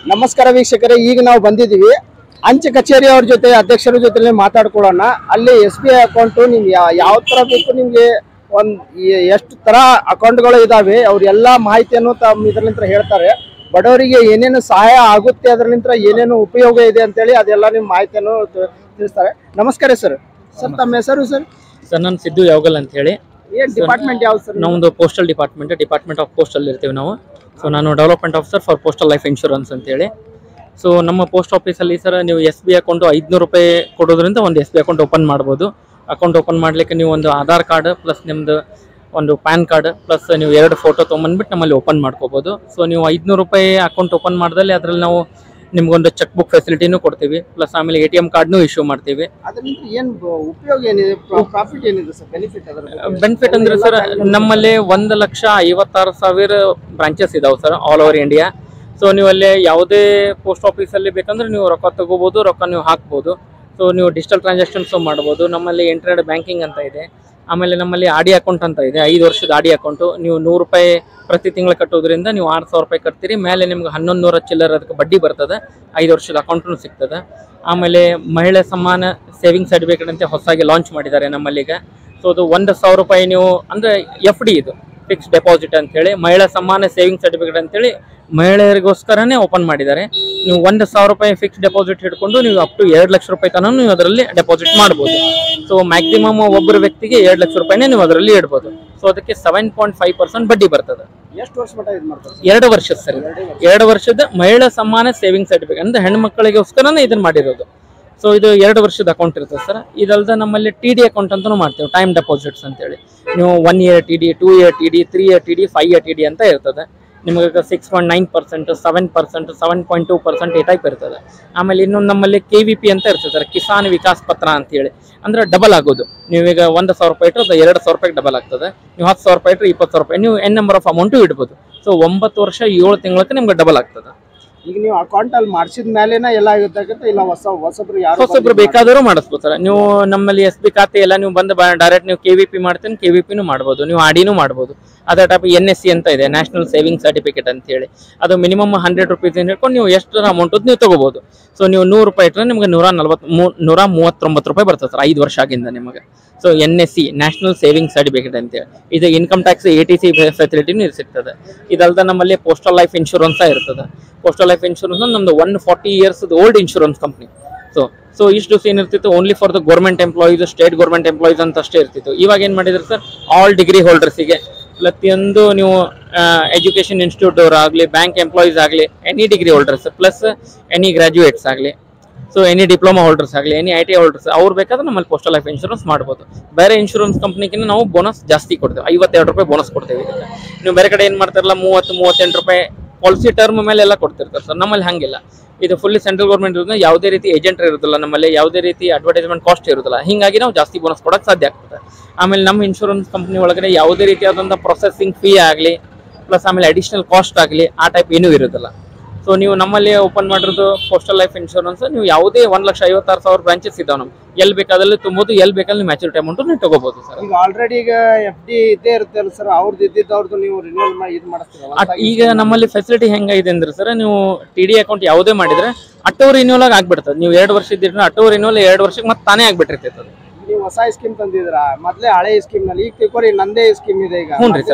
ನಮಸ್ಕಾರ ವೀಕ್ಷಕರೇ ಈಗ ನಾವು ಬಂದಿದ್ದೀವಿ ಅಂಚೆ ಕಚೇರಿ ಅವ್ರ ಜೊತೆ ಅಧ್ಯಕ್ಷರ ಜೊತೆ ಮಾತಾಡ್ಕೊಳ್ಳೋಣ ಅಲ್ಲಿ ಎಸ್ ಬಿ ಐ ಅಕೌಂಟು ನಿಮ್ಗೆ ಯಾ- ಯಾವ ಥರ ಬೇಕು ನಿಮಗೆ ಒಂದು ಎಷ್ಟು ಥರ ಅಕೌಂಟ್ಗಳು ಇದಾವೆ ಅವ್ರ ಎಲ್ಲ ಮಾಹಿತಿಯನ್ನು ತಮ್ಮ ಇದರಲ್ಲಿಂದ ಹೇಳ್ತಾರೆ ಬಡವರಿಗೆ ಏನೇನು ಸಹಾಯ ಆಗುತ್ತೆ ಅದರಲ್ಲಿಂದ ಏನೇನು ಉಪಯೋಗ ಇದೆ ಅಂತೇಳಿ ಅದೆಲ್ಲ ನಿಮ್ಮ ಮಾಹಿತಿಯನ್ನು ತಿ- ತಿಳಿಸ್ತಾರೆ ನಮಸ್ಕಾರ ಸರ್ ಸರ್ ತಮ್ಮ ಹೆಸರು ಸರ್ ಸರ್ ನಾನು ಸಿದ್ದು ಯಾವಗಲ್ ಅಂತ ಹೇಳಿ ಏನು ಡಿಪಾರ್ಟ್ಮೆಂಟ್ ಯಾವ್ದು ಸರ್ ನಮ್ಮದು postal department department of postal ಇರ್ತೀವಿ ನಾವು ಸೊ ನಾನು development officer for postal life insurance ಅಂತೇಳಿ ಸೊ ನಮ್ಮ ಪೋಸ್ಟ್ ಆಫೀಸಲ್ಲಿ ಸರ್ ನೀವು ಎಸ್ ಬಿ ಅಕೌಂಟು ಐದುನೂರು ರೂಪಾಯಿ ಕೊಡೋದ್ರಿಂದ ಒಂದು ಎಸ್ ಬಿ ಅಕೌಂಟ್ ಓಪನ್ ಮಾಡ್ಬೋದು ಅಕೌಂಟ್ ಓಪನ್ ಮಾಡಲಿಕ್ಕೆ ನೀವು ಒಂದು ಆಧಾರ್ ಕಾರ್ಡ್ ಪ್ಲಸ್ ನಿಮ್ಮದು ಒಂದು ಪ್ಯಾನ್ ಕಾರ್ಡ್ ಪ್ಲಸ್ ನೀವು ಎರಡು ಫೋಟೋ ತೊಗೊಂಬಂದ್ಬಿಟ್ಟು ನಮ್ಮಲ್ಲಿ ಓಪನ್ ಮಾಡ್ಕೋಬೋದು ಸೊ ನೀವು ಐದುನೂರು ರೂಪಾಯಿ ಅಕೌಂಟ್ ಓಪನ್ ಮಾಡಿದಲ್ಲಿ ಅದರಲ್ಲಿ ನಾವು ನಿಮ್ಗೊಂದು ಚೆಕ್ ಬುಕ್ ಫೆಸಿಲಿಟಿನೂ ಕೊಡ್ತೀವಿ ಪ್ಲಸ್ ಆಮೇಲೆ ಎ ಟಿ ಎಮ್ ಕಾರ್ಡ್ನೂ ಇಶ್ಯೂ ಮಾಡ್ತೀವಿ ಅದರಿಂದ ಏನು ಉಪಯೋಗ ಏನಿದೆ ಪ್ರಾಫಿಟ್ ಏನಿದೆ ಸರ್ ಬೆನಿಫಿಟ್ ಅದರ ಬಗ್ಗೆ? ಬೆನಿಫಿಟ್ ಅಂದ್ರೆ ಸರ್ ನಮ್ಮಲ್ಲಿ ಒಂದು ಲಕ್ಷ ಐವತ್ತಾರು ಸಾವಿರ ಬ್ರಾಂಚಸ್ ಇದಾವೆ sir all over India so ನೀವು ಅಲ್ಲಿ ಯಾವುದೇ ಪೋಸ್ಟ್ ಆಫೀಸಲ್ಲಿ ಬೇಕಂದ್ರೆ ನೀವು ರೊಕ್ಕ ತಗೋಬೋದು ರೊಕ್ಕ ನೀವು ಹಾಕ್ಬೋದು ಸೊ ನೀವು ಡಿಜಿಟಲ್ ಟ್ರಾನ್ಸಾಕ್ಷನ್ಸು ಮಾಡ್ಬೋದು ನಮ್ಮಲ್ಲಿ ಇಂಟರ್ನೆಟ್ ಬ್ಯಾಂಕಿಂಗ್ ಅಂತ ಇದೆ ಆಮೇಲೆ ನಮ್ಮಲ್ಲಿ ಆಡಿ ಅಕೌಂಟ್ ಅಂತ ಇದೆ ಐದು ವರ್ಷದ ಆಡಿ ಅಕೌಂಟು ನೀವು ನೂರು ರೂಪಾಯಿ ಪ್ರತಿ ತಿಂಗಳು ಕಟ್ಟೋದ್ರಿಂದ ನೀವು ಆರು ಸಾವಿರ ರೂಪಾಯಿ ಕಟ್ತೀರಿ ಮೇಲೆ ನಿಮ್ಗೆ ಹನ್ನೊಂದು ನೂರ ಚಿಲ್ಲರ್ ಅದಕ್ಕೆ ಬಡ್ಡಿ ಬರ್ತದೆ ಐದು ವರ್ಷದ ಅಕೌಂಟು ಸಿಗ್ತದೆ ಆಮೇಲೆ ಮಹಿಳೆ ಸಮಾನ ಸೇವಿಂಗ್ ಸರ್ಟಿಫಿಕೇಟ್ ಅಂತ ಹೊಸದಾಗಿ ಲಾಂಚ್ ಮಾಡಿದ್ದಾರೆ ನಮ್ಮಲ್ಲೀಗ ಸೊ ಅದು ಒಂದು ಸಾವಿರ ರೂಪಾಯಿ ನೀವು ಅಂದರೆ ಎಫ್ ಡಿ ಇದು ಫಿಕ್ಸ್ ಡೆಪಾಸಿಟ್ ಅಂತೇಳಿ ಮಹಿಳಾ ಸಮಾನ ಸೇವಿಂಗ್ ಸರ್ಟಿಫಿಕೇಟ್ ಅಂತೇಳಿ ಮಹಿಳೆಯರಿಗೋಸ್ಕರನೇ ಓಪನ್ ಮಾಡಿದ್ದಾರೆ ನೀವು ಒಂದು ಸಾವಿರ ರೂಪಾಯಿ ಫಿಕ್ಸ್ ಡೆಪಾಸಿಟ್ ಹಿಡ್ಕೊಂಡು ನೀವು ಅಪ್ ಟು ಎರಡು ಲಕ್ಷ ರೂಪಾಯಿ ತನಕ ನೀವು ಅದರಲ್ಲಿ ಡೆಪಾಸಿಟ್ ಮಾಡ್ಬೋದು ಸೊ ಮ್ಯಾಕ್ಸಿಮಮ್ ಒಬ್ಬರು ವ್ಯಕ್ತಿಗೆ ಎರಡು ಲಕ್ಷ ರೂಪಾಯಿನೇ ನೀವು ಅದರಲ್ಲಿ ಇಡ್ಬೋದು ಸೊ ಅದಕ್ಕೆ ಸೆವೆನ್ ಪಾಯಿಂಟ್ ಫೈವ್ ಪರ್ಸೆಂಟ್ ಬಡ್ಡಿ ಬರ್ತದೆ ಎಷ್ಟು ವರ್ಷ ಮಟ್ಟ ಇದು ಮಾಡ್ತಾರೆ ಸರ್? ಎರಡು ವರ್ಷದ ಸರ್ ಇದು. ಎರಡು ವರ್ಷದ ಮಹಿಳಾ ಸಮಾನ ಸೇವಿಂಗ್ ಸರ್ಟಿಫಿಕೇಟ್ ಅಂದ್ರೆ ಹೆಣ್ಮಕ್ಳಿಗೋಸ್ಕರನೇ ಇದನ್ನ ಮಾಡಿರೋದು ಸೊ ಇದು ಎರಡು ವರ್ಷದ ಅಕೌಂಟ್ ಇರ್ತದೆ ಸರ್ ಇದಲ್ದ ನಮ್ಮಲ್ಲಿ ಟಿ ಡಿ ಅಕೌಂಟ್ ಅಂತಲೂ ಮಾಡ್ತೇವೆ ಟೈಮ್ ಡೆಪಾಸಿಟ್ಸ್ ಅಂತೇಳಿ ನೀವು one year T D two year T D three year T D five year T D ಅಂತ ಇರ್ತದೆ ನಿಮಗೆ six point nine percent seven percent seven point two percent ಈ type ಇರ್ತದೆ ಆಮೇಲೆ ಇನ್ನೊಂದು ನಮ್ಮಲ್ಲಿ ಕೆ ವಿ ಪಿ ಅಂತ ಇರ್ತದೆ ಸರ್ ಕಿಸಾನ್ ವಿಕಾಸ್ ಪತ್ರ ಅಂತೇಳಿ ಅಂದ್ರೆ ಡಬಲ್ ಆಗೋದು ನೀವೀಗ ಒಂದು ಸಾವಿರ ರೂಪಾಯಿ ಇಟ್ಟರೆ ಅದು ಎರಡು ಸಾವಿರ ರೂಪಾಯಿಗೆ ಡಬಲ್ ಆಗ್ತದೆ ನೀವು ಹತ್ತು ಸಾವಿರ ರೂಪಾಯಿ ಇಟ್ಟರೆ ಇಪ್ಪತ್ತು ಸಾವಿರ ರೂಪಾಯಿ ನೀವು ಎನ್ ನಂಬರ್ ಆಫ್ ಅಮೌಂಟು ಇಡ್ಬೋದು ಸೊ ಒಂಬತ್ತು ವರ್ಷ ಏಳು ತಿಂಗಳಿಗೆ ನಿಮ್ಗೆ ಡಬಲ್ ಆಗ್ತದೆ ಈಗ ನೀವು ಅಕೌಂಟ್ ಅಲ್ಲಿ ಮಾಡಿಸಿದ ಮೇಲೆನ ಎಲ್ಲ ಇರ್ತಕ್ಕಂಥ ಇಲ್ಲ ಹೊಸ ಹೊಸಬ್ರು ಯಾರು ಹೊಸೊಬ್ರು ಬೇಕಾದರೂ ಮಾಡಿಸ್ಬೋದು ಸರ್ ನೀವು ನಮ್ಮಲ್ಲಿ ಎಸ್ ಬಿ ಖಾತೆ ಎಲ್ಲ ನೀವು ಬಂದು ಡೈರೆಕ್ಟ್ ನೀವು ಕೆ ವಿ ಪಿ ಮಾಡ್ತೀನಿ ಕೆ ವಿ ಪಿನೂ ಮಾಡ್ಬೋದು ನೀವು ಆಡಿನೂ ಮಾಡ್ಬೋದು ಅದೇ ಟೈಪ್ ಎನ್ ಎಸ್ ಸಿ ಅಂತ ಇದೆ ನ್ಯಾಷನಲ್ ಸೇವಿಂಗ್ ಸರ್ಟಿಫಿಕೇಟ್ ಅಂತ ಹೇಳಿ ಅದು ಮಿನಿಮಮ್ ಹಂಡ್ರೆಡ್ ರುಪೀಸ್ ಹಿಡ್ಕೊಂಡು ನೀವು ಎಷ್ಟು ಅಮೌಂಟ್ ನೀವು ತಗೋಬೋದು ಸೊ ನೀವು ನೂರು ರೂಪಾಯಿ ಇಟ್ಟರೆ ನಿಮಗೆ ನೂರ ನಲ್ವತ್ತು ಮೂ ನೂರ ಮೂವತ್ತೊಂಬತ್ತು ರೂಪಾಯಿ ಬರ್ತದೆ ಸರ್ ಐದು ವರ್ಷ ಆಗಿಂದ ನಿಮಗೆ so N S C national saving certificate ಅಂತೇಳಿ ಇದು income tax A T C ಫೆಸಿಲಿಟಿನೂ ಸಿಗ್ತದೆ ಇದಲ್ದ ನಮ್ಮಲ್ಲಿ ಪೋಸ್ಟಲ್ ಲೈಫ್ ಇನ್ಶೂರೆನ್ಸ್ ಇರ್ತದೆ ಪೋಸ್ಟಲ್ ಲೈಫ್ ಇನ್ಶೂರೆನ್ಸ್ ನಮ್ದು one forty years old insurance company so so ಇಷ್ಟು ದಿವಸ ಏನಿರ್ತಿತ್ತು only for the government employees state government employees ಅಂತ ಅಷ್ಟೇ ಇರ್ತಿತ್ತು ಇವಾಗ ಏನು ಮಾಡಿದ್ರು ಸರ್ ಆಲ್ ಡಿಗ್ರಿ ಹೋಲ್ಡರ್ಸಿಗೆ ಪ್ರತಿಯೊಂದು ನೀವು ಎಜುಕೇಷನ್ ಇನ್ಸ್ಟಿಟ್ಯೂಟ್ ಅವ್ರು ಆಗಲಿ ಬ್ಯಾಂಕ್ ಎಂಪ್ಲಾಯೀಸ್ ಆಗಲಿ any degree holders plus any graduates ಆಗಲಿ ಸೊ ಎನಿ ಡಿಪ್ಲೊಮಾ ಹೋಲ್ಡರ್ಸ್ ಆಗಲಿ ಎನಿ ಐ ಟಿ ಹೋಲ್ಡರ್ಸ್ ಅವ್ರು ಬೇಕಾದ್ರೆ ನಮ್ಮಲ್ಲಿ ಪೋಸ್ಟಲ್ ಲೈಫ್ ಇನ್ಶೂರೆನ್ಸ್ ಮಾಡ್ಬೋದು ಬೇರೆ ಇನ್ಶೂರೆನ್ಸ್ ಕಂಪ್ನಿಗಿಂತ ನಾವು ಬೋನಸ್ ಜಾಸ್ತಿ ಕೊಡ್ತೇವೆ ಐವತ್ತೆರಡು ರೂಪಾಯಿ ಬೋನಸ್ ಕೊಡ್ತೇವೆ ಇದಕ್ಕೆ ನೀವು ಬೇರೆ ಕಡೆ ಏನು ಮಾಡ್ತಾರಲ್ಲ ಮೂವತ್ತು ಮೂವತ್ತೆಂಟು ರೂಪಾಯಿ ಪಾಲಿಸಿ ಟರ್ಮ್ ಮೇಲೆ ಎಲ್ಲ ಕೊಡ್ತಿರ್ತಾರೆ ಸರ್ ನಮ್ಮಲ್ಲಿ ಹಂಗಿಲ್ಲ ಇದು ಫುಲ್ಲಿ ಸೆಂಟ್ರಲ್ ಗೌರ್ಮೆಂಟ್ ಇರೋದ್ರಿಂದ ಯಾವುದೇ ರೀತಿ ಏಜೆಂಟ್ ಇರೋದಿಲ್ಲ ನಮ್ಮಲ್ಲಿ ಯಾವುದೇ ರೀತಿ ಅಡ್ವರ್ಟೈಸ್ಮೆಂಟ್ ಕಾಸ್ಟ್ ಇರೋದಿಲ್ಲ ಹಿಂಗಾಗಿ ನಾವು ಜಾಸ್ತಿ ಬೋನಸ್ ಕೊಡೋಕೆ ಸಾಧ್ಯ ಆಗ್ತದೆ ಆಮೇಲೆ ನಮ್ಮ ಇನ್ಶೂರೆನ್ಸ್ ಕಂಪ್ನಿ ಒಳಗಡೆ ಯಾವುದೇ ರೀತಿಯಾದಂಥ ಪ್ರೊಸೆಸಿಂಗ್ ಫೀ ಆಗಲಿ ಪ್ಲಸ್ ಆಮೇಲೆ ಅಡಿಷನಲ್ ಕಾಸ್ಟ್ ಆಗಲಿ ಆ ಟೈಪ್ ಏನೂ ಇರೋದಿಲ್ಲ ಸೊ ನೀವು ನಮ್ಮಲ್ಲಿ ಓಪನ್ ಮಾಡಿರೋದು ಪೋಸ್ಟಲ್ ಲೈಫ್ ಇನ್ಶೂರೆನ್ಸ್ ನೀವು ಯಾವುದೇ ಒಂದು ಲಕ್ಷ ಐವತ್ತಾರು ಸಾವಿರ ಬ್ರಾಂಚಸ್ ಇದಾವೆ ನಮ್ಗೆ ಎಲ್ಲಿ ಬೇಕಾದಲ್ಲಿ ತುಂಬೋದು ಎಲ್ಲಿ ಬೇಕಾದಲ್ಲಿ ಮ್ಯಾಚುರಿಟಿ ಅಮೌಂಟು ನೀವು ತಗೋಬೋದು ಸರ್ ಈಗ ಆಲ್ರೆಡಿ ಈಗ ಎಫ್ ಡಿ ಇದ್ದೇ ಇರುತ್ತಲ್ಲ ಸರ್ ಅವ್ರದ್ದು ಇದ್ದಿದ್ದವ್ರದ್ದು ನೀವು ರಿನ್ಯೂವಲ್ ಮಾಡಿ ಇದು ಮಾಡಿಸ್ತೀರಲ್ಲ ಅಟ್ ಈಗ ನಮ್ಮಲ್ಲಿ ಫೆಸಿಲಿಟಿ ಹೆಂಗಿದೆ ಅಂದ್ರೆ ಸರ್ ನೀವು ಟಿ ಡಿ ಅಕೌಂಟ್ ಯಾವುದೇ ಮಾಡಿದ್ರೆ ಅಟ್ಟೋ ರಿನ್ಯೂವಲ್ ಆಗಿ ಆಗ್ಬಿಡ್ತದೆ ನೀವು ಎರಡು ವರ್ಷ ಇದ್ದಿದ್ರೆ ಅಟ್ಟೋ ರಿನ್ಯೂವಲ್ ಎರಡು ವರ್ಷಕ್ಕೆ ಮತ್ತೆ ತಾನೇ ಆಗ್ಬಿಟ್ಟಿರ್ತೈತೆ ಅದು ನೀವು ಹೊಸ ಸ್ಕೀಮ್ ತಂದಿದ್ರ ಮೊದ್ಲೇ ಹಳೆ ಸ್ಕೀಮ್ ನಲ್ಲಿ ಈಗ ತಿಳ್ಕೊರಿ ನಂದೇ ಸ್ಕೀಮ್ ಇದೆ ಈಗ ಹ್ಞೂ ರೀ sir.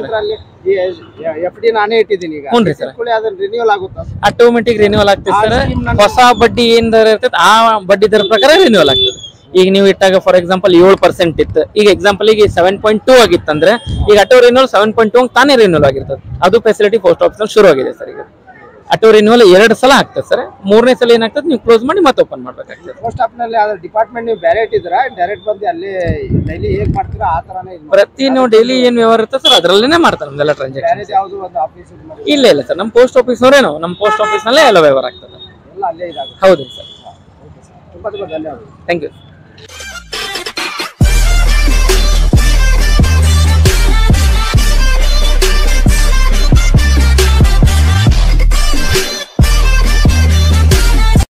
ಎಫ್ ಡಿ ನಾನೇ ಇಟ್ಟಿದ್ದೀನಿ ಈಗ ಹ್ಞೂ ರೀ sir. ತಿಳ್ಕೊಳ್ಳಿ ಅದನ್ನ ರಿನ್ಯೂವಲ್ ಆಗುತ್ತಾ ಆಟೋಮೆಟಿಕ್ ರಿನ್ಯೂವಲ್ ಆಗ್ತದೆ ಆ ಸರ್ scheme ನಲ್ಲಿ- ಹೊಸ ಬಡ್ಡಿ ಏನ್ ದರ ಇರ್ತೈತೆ ಆ ಬಡ್ಡಿ ದರ ಪ್ರಕಾರ ರಿನ್ಯೂವಲ್ ಆಗ್ತದೆ ಈಗ ನೀವು ಇಟ್ಟಾಗ ಫಾರ್ ಎಕ್ಸಾಂಪಲ್ ಏಳು ಪರ್ಸೆಂಟ್ ಇತ್ತು ಈಗ ಎಕ್ಸಾಂಪಲ್ ಈಗ ಸೆವೆನ್ ಪಾಯಿಂಟ್ ಟೂ ಆಗಿತ್ತಂದ್ರೆ ಈಗ auto renewal seven point two ತಾನೇ ರಿನ್ಯೂವಲ್ ಆಗಿರ್ತದೆ ಅದು ಫೆಸಿಲಿಟಿ ಪೋಸ್ಟ್ ಆಫೀಸಲ್ಲಿ ಶುರು ಆಗಿದೆ ಸರ್ ಈಗ ಅಟೋ ರಿನ್ಯೂವಲ್ ಎರಡು ಸಲ ಆಗ್ತದೆ ಸರ್ ಮೂರನೇ ಸಲ ಏನಾಗ್ತದೆ ನೀವು ಕ್ಲೋಸ್ ಮಾಡಿ ಮತ್ತೆ ಓಪನ್ ಮಾಡ್ಬೇಕಾಗ್ತದೆ ಪೋಸ್ಟ್ ಆಫ್ ನಲ್ಲಿ ಅದ್ರ ಡಿಪಾರ್ಟ್ಮೆಂಟ್ ನೀವು ಬೇರೆ ಇಟ್ಟಿದ್ರ ಡೈರೆಕ್ಟ್ ಬಂದು ಅಲ್ಲಿ ಡೈಲಿ ಹೇಗ್ ಮಾಡ್ತೀರಾ ಆ ತರಾನೇ ಇದು ಪ್ರತಿ ನೀವು ಡೈಲಿ ಏನ್ ವ್ಯವಹಾರ ಇರ್ತದೆ ಸರ್ ಅದರಲ್ಲೇನೆ ಮಾಡ್ತಾರೆ ನಮ್ದೆಲ್ಲ ಟ್ರಾನ್ಸಾಕ್ಷನ್ ಬೇರೆ ಯಾವ್ದು ಒಂದು ಆಫೀಸ್ ಇಲ್ಲ ಇಲ್ಲ ಸರ್ ನಮ್ಮ ಪೋಸ್ಟ್ ಆಫೀಸ್ನವರೇ ನಾವು ನಮ್ಮ ಪೋಸ್ಟ್ ಆಫೀಸ್ನಲ್ಲೇ ಎಲ್ಲ ವ್ಯವಹಾರ ಆಗ್ತದೆ ಎಲ್ಲ ಅಲ್ಲೇ ಇದಾಗುತ್ತೆ ಹೌದು ಸರ್ ಓಕೆ ಸರ್ ತುಂಬಾ ತುಂಬಾ ಧನ್ಯವಾದ ಥ್ಯಾಂಕ್ ಯು